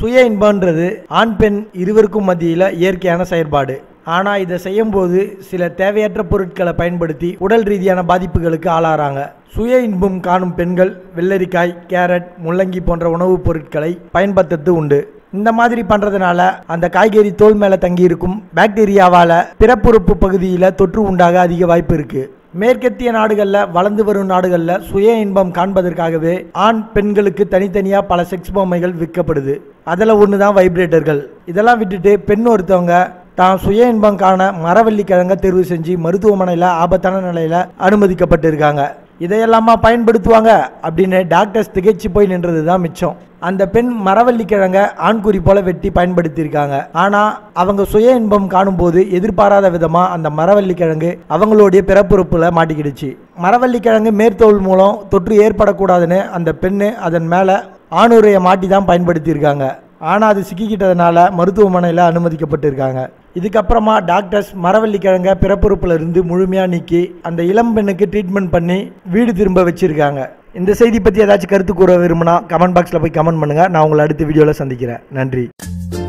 சுய இன்பன்றது ஆண் பெண் இருவருக்கும் மத்தியில் இயற்கையான செயற்பாடு ஆனால் இதை செய்யும்போது சில தேவையற்ற பொருட்களை பயன்படுத்தி உடல் ரீதியான பாதிப்புகளுக்கு ஆளாகிறாங்க சுய இன்பம் காணும் பெண்கள் வெள்ளரிக்காய் கேரட் முள்ளங்கி போன்ற உணவுப் பொருட்களை பயன்படுத்துறது உண்டு இந்த மாதிரி பண்றதுனால அந்த காய்கறி தோல் மேல தங்கி இருக்கும் பாக்டீரியாவால பிறப்புறுப்பு பகுதியில் தொற்று உண்டாக அதிக வாய்ப்பு இருக்கு மேற்கத்திய நாடுகளில் வளர்ந்து வரும் நாடுகளில் சுய இன்பம் காண்பதற்காகவே ஆண் பெண்களுக்கு தனித்தனியாக பல செக்ஸ் பொம்மைகள் விற்கப்படுது அதில் ஒன்று தான் வைப்ரேட்டர்கள் இதெல்லாம் விட்டுட்டு பெண் ஒருத்தவங்க தான் சுய இன்பம் காண மரவள்ளி கிழங்க தேர்வு செஞ்சு மருத்துவமனையில் ஆபத்தான நிலையில் அனுமதிக்கப்பட்டிருக்காங்க இதையெல்லாமா பயன்படுத்துவாங்க அப்படின்னு டாக்டர்ஸ் திகைச்சு போய் நின்றது தான் மிச்சம் அந்த பெண் மரவள்ளி கிழங்க ஆண்குறி போல வெட்டி பயன்படுத்தியிருக்காங்க ஆனா அவங்க சுய இன்பம் காணும்போது எதிர்பாராத விதமா அந்த மரவள்ளி கிழங்கு அவங்களுடைய பிறப்புறுப்புல மாட்டிக்கிடுச்சு மரவள்ளி கிழங்கு மேற்தோல் மூலம் தொற்று ஏற்படக்கூடாதுன்னு அந்த பெண்ணு அதன் மேல ஆணுரையை மாட்டி தான் பயன்படுத்தியிருக்காங்க ஆனால் அது சிக்கிக்கிட்டதுனால மருத்துவமனையில் அனுமதிக்கப்பட்டிருக்காங்க இதுக்கப்புறமா டாக்டர்ஸ் மரவள்ளி கிழங்க பிறப்புறுப்புல இருந்து முழுமையாக நீக்கி அந்த இளம் பெண்ணுக்கு ட்ரீட்மெண்ட் பண்ணி வீடு திரும்ப வச்சிருக்காங்க இந்த செய்தி பற்றி ஏதாச்சும் கருத்து கூற விரும்பினா கமெண்ட் பாக்ஸில் போய் கமெண்ட் பண்ணுங்கள் நான் உங்களை அடுத்த வீடியோவில் சந்திக்கிறேன் நன்றி